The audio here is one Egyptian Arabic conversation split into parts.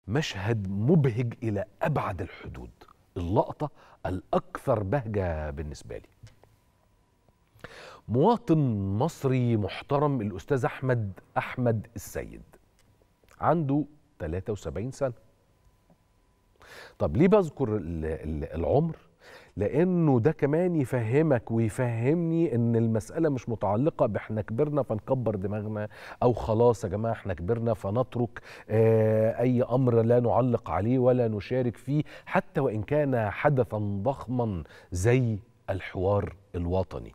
مشهد مبهج الى ابعد الحدود اللقطه الاكثر بهجه بالنسبه لي مواطن مصري محترم الاستاذ احمد احمد السيد عنده 73 سنه طب ليه بذكر ال- ال- العمر لانه ده كمان يفهمك ويفهمني ان المساله مش متعلقه باحنا كبرنا فنكبر دماغنا او خلاص يا جماعه احنا كبرنا فنترك آه، اي امر لا نعلق عليه ولا نشارك فيه حتى وان كان حدثا ضخما زي الحوار الوطني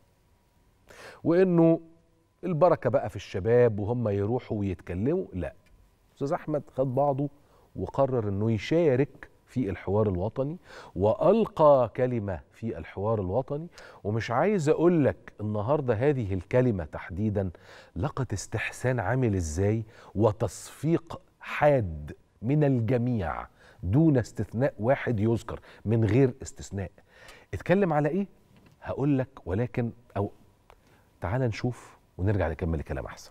وانه البركه بقى في الشباب وهم يروحوا ويتكلموا لا استاذ احمد خد بعضه وقرر انه يشارك في الحوار الوطني والقى كلمه في الحوار الوطني ومش عايز اقول لك النهارده هذه الكلمه تحديدا لقت استحسان عامل ازاي وتصفيق حاد من الجميع دون استثناء واحد يذكر من غير استثناء اتكلم على ايه هقول لك ولكن او تعال نشوف ونرجع نكمل الكلام احسن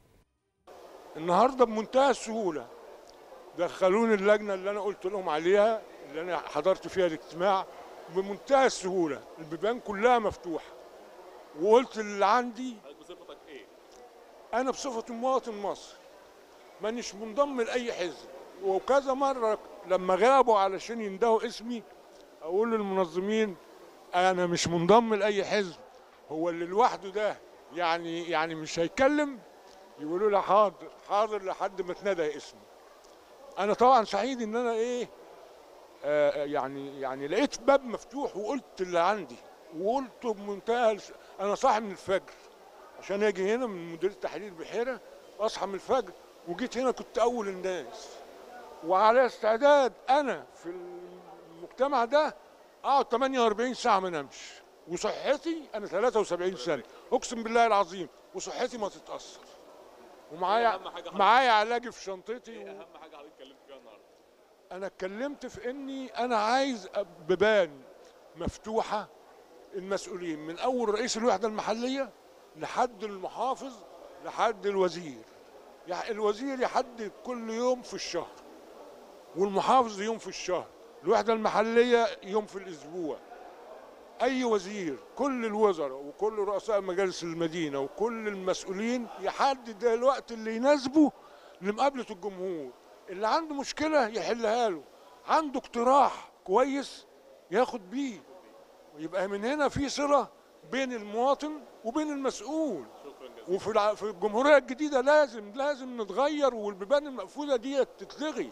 النهارده بمنتهى السهوله دخلوني اللجنه اللي انا قلت لهم عليها اللي انا حضرت فيها الاجتماع بمنتهى السهوله البيبان كلها مفتوحه وقلت اللي عندي بصفتك ايه؟ انا بصفتي مواطن مصري مانيش منضم لاي حزب وكذا مره لما غابوا علشان يندهوا اسمي اقول للمنظمين انا مش منضم لاي حزب هو اللي لوحده ده يعني يعني مش هيتكلم يقولوا لي حاضر حاضر لحد ما اتندى اسمي انا طبعا سعيد ان انا ايه آه يعني يعني لقيت باب مفتوح وقلت اللي عندي وقلته بمنتهى الس- انا صاحي من الفجر عشان اجي هنا من مديريه تحرير بحيره اصحى من الفجر وجيت هنا كنت اول الناس وعلى استعداد انا في المجتمع ده اقعد 48 ساعه ما انامش وصحتي انا 73 سنه اقسم بالله العظيم وصحتي ما تتاثر ومعايا أهم حاجة حضرتك- معايا علاجي في شنطتي ايه و... اهم حاجه حضرتك اتكلمت فيها النهارده؟ انا اتكلمت في اني انا عايز بيبان مفتوحه المسؤولين من اول رئيس الوحده المحليه لحد المحافظ لحد الوزير يعني الوزير يحدد كل يوم في الشهر والمحافظ يوم في الشهر الوحده المحليه يوم في الاسبوع اي وزير كل الوزراء وكل رؤساء مجالس المدينه وكل المسؤولين يحدد الوقت اللي يناسبه لمقابله الجمهور اللي عنده مشكله يحلها له عنده اقتراح كويس ياخد بيه ويبقى من هنا في صله بين المواطن وبين المسؤول شكرا جزيلا وفي الع- في الجمهوريه الجديده لازم لازم نتغير والبيبان المقفوله دي تتلغي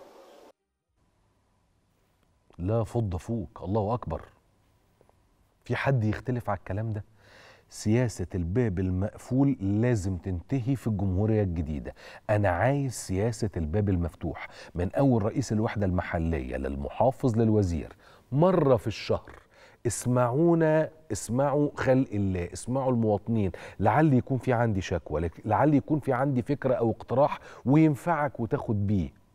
لا فض فوق الله اكبر في حد يختلف على الكلام ده سياسة الباب المقفول لازم تنتهي في الجمهورية الجديدة أنا عايز سياسة الباب المفتوح من أول رئيس الوحدة المحلية للمحافظ للوزير مرة في الشهر اسمعونا اسمعوا خلق الله اسمعوا المواطنين لعل يكون في عندي شكوى لك- لعل يكون في عندي فكرة أو اقتراح وينفعك وتاخد بيه